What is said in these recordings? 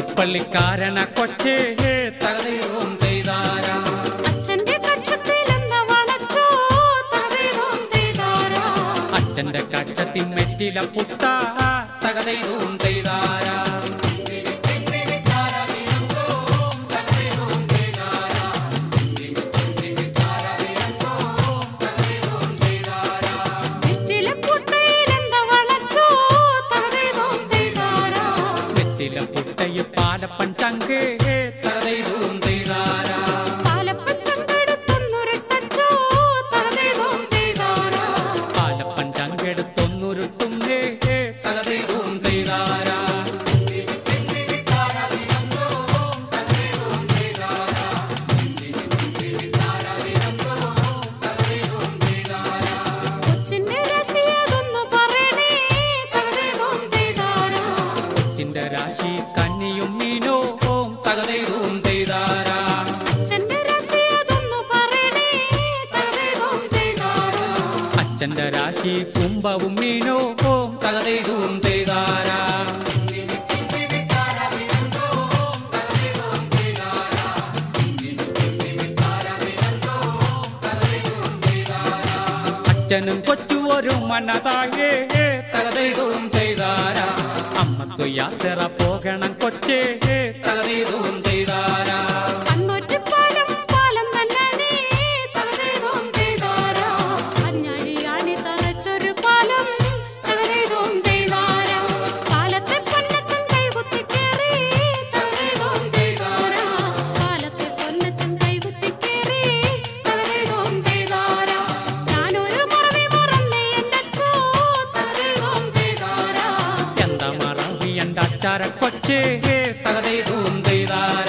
പുതുപ്പള്ളിക്കാരന കൊച്ചേ തകതയും പെയ്താര അച്ഛന്റെ കക്ഷത്തിലെന്ന വളച്ചോ തകതേതും ചെയ്താരാ അച്ഛന്റെ കച്ചത്തി മെറ്റില പുട്ട തകതയും പെയ്താര വെറ്റില പുട്ടയിലെന്ന വളച്ചോ തകതേതും ചെയ്താരാ മെറ്റില പുട്ടയെ പാലപ്പൻ ചങ്കേ തകതയും പെയ്താര പാലപ്പൻ ചങ്കെടുത്തൊന്നുരുട്ടച്ചോ തകതേതും ചെയ്താരാ പാലപ്പൻ ചങ്കെടുത്തൊന്നുരുട്ടുന്നേ തകതയും പെയ്താര കൊച്ചിന്റെ രസിയതൊന്നു പറയണേ തകതേതും ചെയ്താരാ കൊച്ചിന്റെ രാശി കന്നിയും മീനോ തകതയും പെയ്താര അച്ഛന്റെ രസിയതൊന്നു പറയണേ തകതേതും ചെയ്താരാ അച്ഛന്റെ രാശി കുംഭവും മീനോ തകതയും പെയ്താര അച്ഛനും കൊച്ചു ഒരു മനതായേ തകതയും ചെയ്താര അമ്മക്ക് യാത്ര പോകണം കൊച്ചേ തകതയും ചെയ്താര അന്നൊറ്റപ്പാലം പാലം തന്നാണേ തകതേതും ചെയ്താരാ അഞ്ഞാഴിയാണി തറച്ചൊരു പാലം തകതേതും ചെയ്താരാ പാലത്തെ പൊന്നച്ചൻ കൈകുത്തി കേറി തകതേതും ചെയ്താരാ പാലത്തെ പൊന്നച്ചൻ കൈകുത്തി കേറി തകതേതും ചെയ്താരാ ഞാനൊരു മറവി മറന്നേ എന്റെ തകതേതും ചെയ്താരാ എന്താ മറവി എന്റെ അച്ചാര കൊച്ചേ തകതയും ചെയ്താര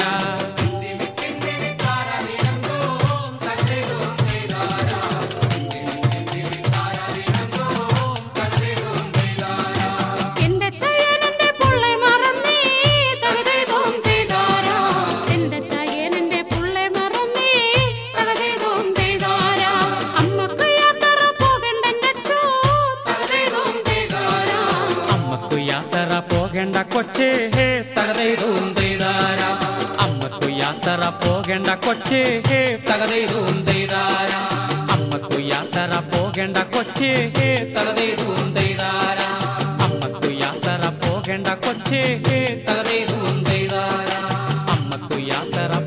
എന്റെ ചയ്യനന്റെ പുള്ളെ മറന്നേ തകതേതും ചെയ്താരാ എന്റെ ചയ്യനന്റെ പുള്ളെ മറന്നേ തകതേതും ചെയ്താരാ അമ്മക്ക് യാത്ര പോകണ്ടെന്റെ ചോ തകതേതും ചെയ്താരാ അമ്മക്കു യാത്ര പോകേണ്ട കൊച്ചേ തകതയും ചെയ്താര അമ്മക്കു യാത്ര പോകേണ്ട കൊച്ചേ തകതയും ചെയ്താര അമ്മക്കു യാത്ര പോകേണ്ട കൊച്ചേ തകതയും ചെയ്താര അമ്മക്കു യാത്ര പോകേണ്ട കൊച്ചേ തകതയും ചെയ്താര അമ്മക്കു യാത്ര